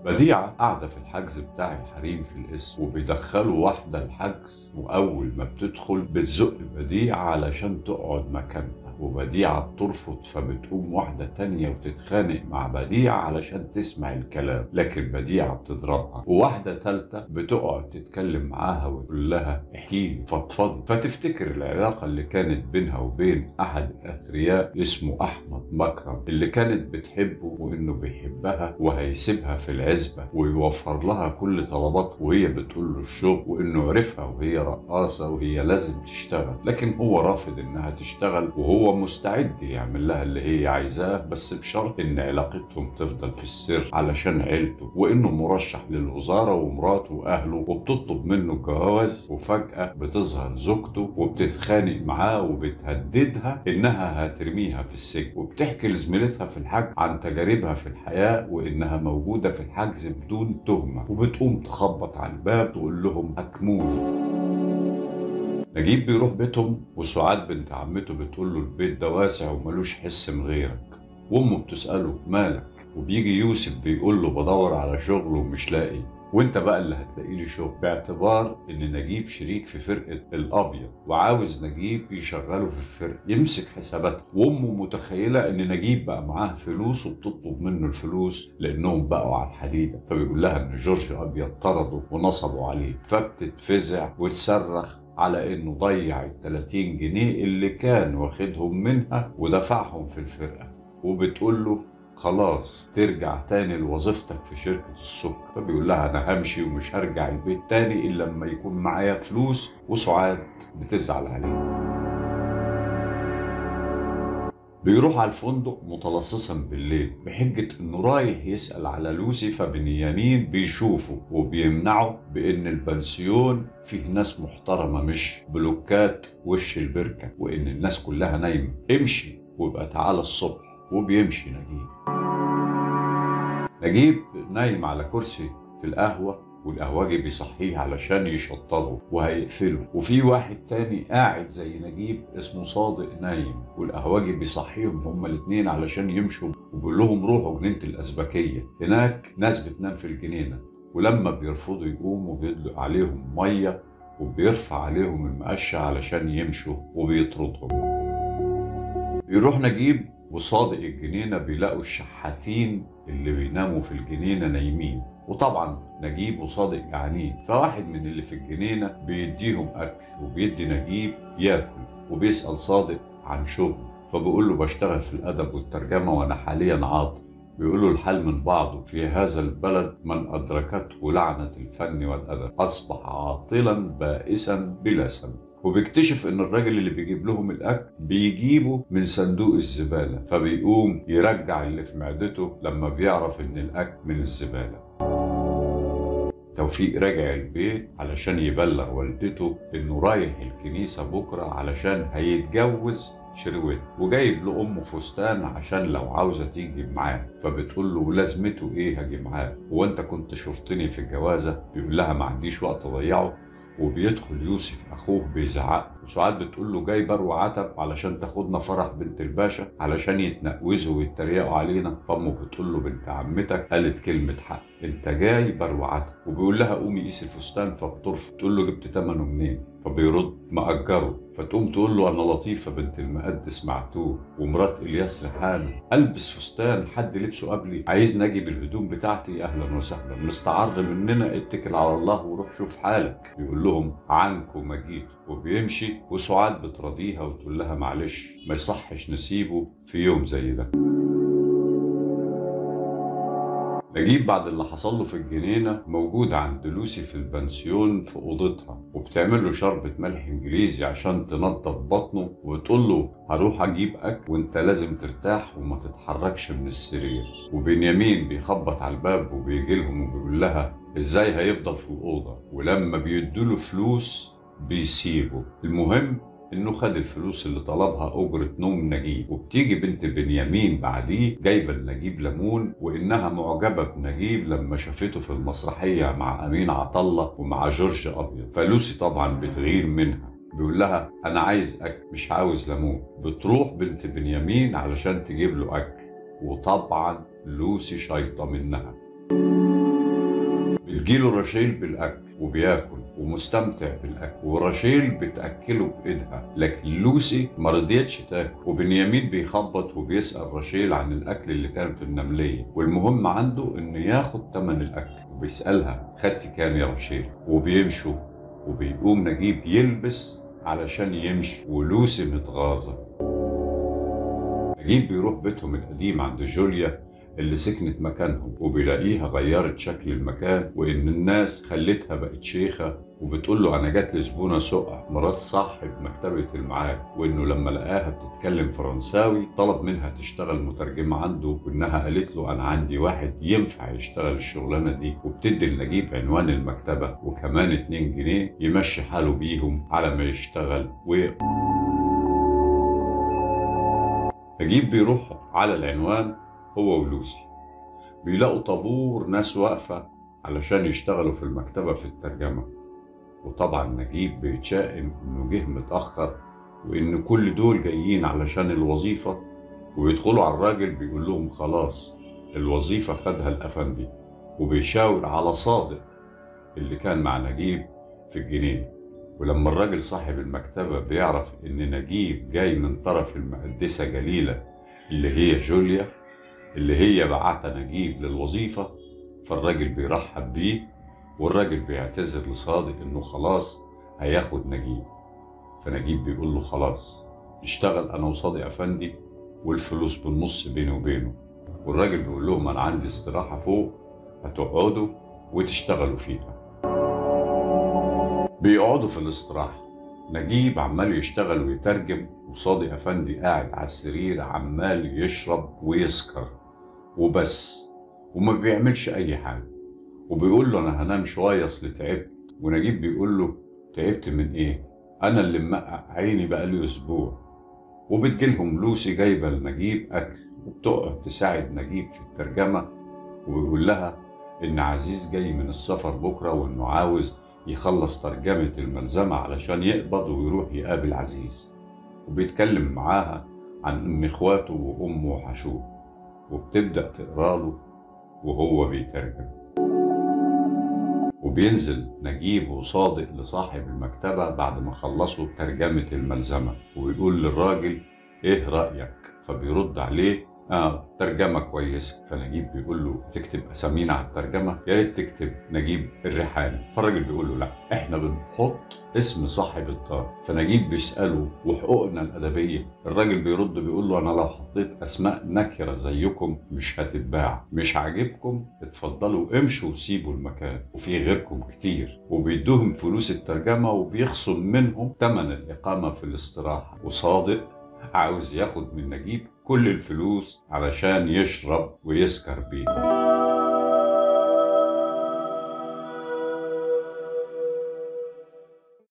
بديعة قاعدة في الحجز بتاع الحريم في القسم وبيدخلوا واحدة الحجز وأول ما بتدخل بتزق بديعة علشان تقعد مكانها وبديعة بترفض فبتقوم واحدة تانية وتتخانق مع بديعة علشان تسمع الكلام لكن بديعة بتضربها وواحدة تالتة بتقعد تتكلم معاها وتقول لها احكيلي فضفضي فتفتكر العلاقة اللي كانت بينها وبين أحد الأثرياء اسمه أحمد مكرم اللي كانت بتحبه وإنه بيحبها وهيسيبها في العزبة ويوفر لها كل طلباتها وهي بتقول له الشغل وإنه عرفها وهي رقاصة وهي لازم تشتغل لكن هو رافض إنها تشتغل وهو مستعد يعمل لها اللي هي عايزاه بس بشرط ان علاقتهم تفضل في السر علشان عيلته وانه مرشح للوزاره ومراته واهله وبتطلب منه جواز وفجاه بتظهر زوجته وبتتخانق معاه وبتهددها انها هترميها في السجن وبتحكي لزميلتها في الحجز عن تجاربها في الحياه وانها موجوده في الحجز بدون تهمه وبتقوم تخبط على الباب تقول لهم حكموني نجيب بيروح بيتهم وسعاد بنت عمته بتقول له البيت ده واسع وملوش حس من غيرك وامه بتسأله مالك وبيجي يوسف بيقول له بدور على شغل ومش لاقي وانت بقى اللي هتلاقي لي شغل باعتبار ان نجيب شريك في فرقه الابيض وعاوز نجيب يشغله في الفرقه يمسك حساباتها وامه متخيله ان نجيب بقى معاه فلوس وبتطلب منه الفلوس لانهم بقوا على الحديده فبيقول لها ان جورج ابيض طرده ونصبوا عليه فبتتفزع وتصرخ على انه ضيع ال 30 جنيه اللي كان واخدهم منها ودفعهم في الفرقه وبتقول له خلاص ترجع تاني لوظيفتك في شركة السكر فبيقول لها أنا همشي ومش هرجع البيت تاني إلا لما يكون معايا فلوس وسعاد بتزعل عليه بيروح على الفندق متلصصا بالليل بحجة انه رايح يسأل على لوسي فبنيامين بيشوفه وبيمنعه بان البنسيون فيه ناس محترمة مش بلوكات وش البركة وان الناس كلها نايمة امشي ويبقى تعالى الصبح وبيمشي نجيب نجيب نايم على كرسي في القهوة والقهوجي بيصحيه علشان يشطبه وهيقفله وفي واحد تاني قاعد زي نجيب اسمه صادق نايم والقهوجي بيصحيهم هما الاتنين علشان يمشوا وبيقول لهم روحوا جنينة الأزبكية هناك ناس بتنام في الجنينة ولما بيرفضوا يقوموا بيدلق عليهم مية وبيرفع عليهم المقشة علشان يمشوا وبيطردهم بيروح نجيب وصادق الجنينة بيلاقوا الشحاتين اللي بيناموا في الجنينة نايمين وطبعا نجيب وصادق جعانين فواحد من اللي في الجنينة بيديهم أكل وبيدي نجيب ياكل وبيسأل صادق عن شغله فبيقول له بشتغل في الأدب والترجمة وأنا حاليا عاطل بيقول له الحال من بعضه في هذا البلد من أدركته لعنة الفن والأدب أصبح عاطلا بائسا بلا سبب وبيكتشف ان الراجل اللي بيجيب لهم الاكل بيجيبه من صندوق الزباله فبيقوم يرجع اللي في معدته لما بيعرف ان الاكل من الزباله توفيق راجع البيت علشان يبلغ والدته انه رايح الكنيسه بكره علشان هيتجوز شروت وجايب لامه فستان عشان لو عاوزه تيجي معاه فبتقول له لازمته ايه هاجي معاه هو انت كنت شرطني في الجوازه بيقول لها ما عنديش وقت اضيعه وبيدخل يوسف اخوه بيزعق وسعاد بتقول له جاي برو عتب علشان تاخدنا فرح بنت الباشا علشان يتنقوزوا ويتريقوا علينا فامه بتقول له بنت عمتك قالت كلمه حق انت جاي برو عتب وبيقول لها قومي قيس الفستان فبترفض تقول له جبت ثمنه منين فبيرد مأجره فتقوم تقول له انا لطيفه بنت المقدس معتوه ومرات الياس ريحانه البس فستان حد لبسه قبلي عايز نجي بالهدوم بتاعتي اهلا وسهلا مستعر مننا اتكل على الله وروح شوف حالك بيقول لهم عنكم ما جيتوا وبيمشي وسعاد بتراضيها وتقول لها معلش ما يصحش نسيبه في يوم زي ده نجيب بعد اللي حصل له في الجنينة موجود عند لوسي في البنسيون في أوضتها وبتعمل له شربة ملح إنجليزي عشان تنضف بطنه وتقول له هروح أجيب أكل وأنت لازم ترتاح وما تتحركش من السرير وبنيامين بيخبط على الباب وبيجي لهم وبيقول لها إزاي هيفضل في الأوضة ولما بيدوله فلوس بيسيبه المهم انه خد الفلوس اللي طلبها اجرة نوم نجيب وبتيجي بنت بنيامين بعديه جايبه لنجيب ليمون وانها معجبه بنجيب لما شافته في المسرحيه مع امين عطله ومع جورج ابيض فلوسي طبعا بتغير منها بيقول لها انا عايز اكل مش عاوز ليمون بتروح بنت بنيامين علشان تجيب له اكل وطبعا لوسي شايطه منها بتجيله رشيل بالاكل وبياكل ومستمتع بالاكل ورشيل بتاكله بايدها لكن لوسي ما رضيتش تاكل وبنيامين بيخبط وبيسال رشيل عن الاكل اللي كان في النمليه والمهم عنده انه ياخد تمن الاكل وبيسالها خدتي كام يا رشيل وبيمشوا وبيقوم نجيب يلبس علشان يمشي ولوسي متغاظه نجيب بيروح بيتهم القديم عند جوليا اللي سكنت مكانهم وبيلاقيها غيرت شكل المكان وان الناس خلتها بقت شيخه وبتقول له انا جات لي زبونه سقع مرات صاحب مكتبه المعاد وانه لما لقاها بتتكلم فرنساوي طلب منها تشتغل مترجمه عنده وانها قالت له انا عندي واحد ينفع يشتغل الشغلانه دي وبتدي لنجيب عنوان المكتبه وكمان 2 جنيه يمشي حاله بيهم على ما يشتغل و نجيب بيروح على العنوان هو ولوسي بيلاقوا طابور ناس واقفة علشان يشتغلوا في المكتبة في الترجمة وطبعا نجيب بيتشائم انه جه متأخر وان كل دول جايين علشان الوظيفة ويدخلوا على الراجل بيقول لهم خلاص الوظيفة خدها الأفندي وبيشاور على صادق اللي كان مع نجيب في الجنينة ولما الراجل صاحب المكتبة بيعرف إن نجيب جاي من طرف المقدسة جليلة اللي هي جوليا اللي هي بعتها نجيب للوظيفة فالراجل بيرحب بيه والراجل بيعتذر لصادق إنه خلاص هياخد نجيب فنجيب بيقول له خلاص نشتغل أنا وصادق أفندي والفلوس بالنص بيني وبينه والراجل بيقول لهم أنا عندي استراحة فوق هتقعدوا وتشتغلوا فيها بيقعدوا في الاستراحة نجيب عمال يشتغل ويترجم وصادق أفندي قاعد على السرير عمال يشرب ويسكر وبس وما بيعملش أي حاجة وبيقول له أنا هنام شوية أصل تعبت ونجيب بيقول له تعبت من إيه؟ أنا اللي مقع عيني بقالي أسبوع وبتجيلهم لوسي جايبة لنجيب أكل وبتقعد تساعد نجيب في الترجمة وبيقول لها إن عزيز جاي من السفر بكرة وإنه عاوز يخلص ترجمة الملزمة علشان يقبض ويروح يقابل عزيز وبيتكلم معاها عن إن إخواته وأمه وحشوه وبتبدأ تقرا له وهو بيترجم وبينزل نجيب وصادق لصاحب المكتبة بعد ما خلصوا ترجمة الملزمة ويقول للراجل إيه رأيك؟ فبيرد عليه اه ترجمة كويسة فنجيب بيقول له تكتب اسامينا على الترجمة يا ريت تكتب نجيب الريحاني فالراجل بيقول له لا احنا بنحط اسم صاحب الدار فنجيب بيسأله وحقوقنا الأدبية الراجل بيرد بيقول له أنا لو حطيت أسماء نكرة زيكم مش هتتباع مش عاجبكم اتفضلوا امشوا وسيبوا المكان وفي غيركم كتير وبيدوهم فلوس الترجمة وبيخصم منهم تمن الإقامة في الاستراحة وصادق عاوز ياخد من نجيب كل الفلوس علشان يشرب ويسكر بيها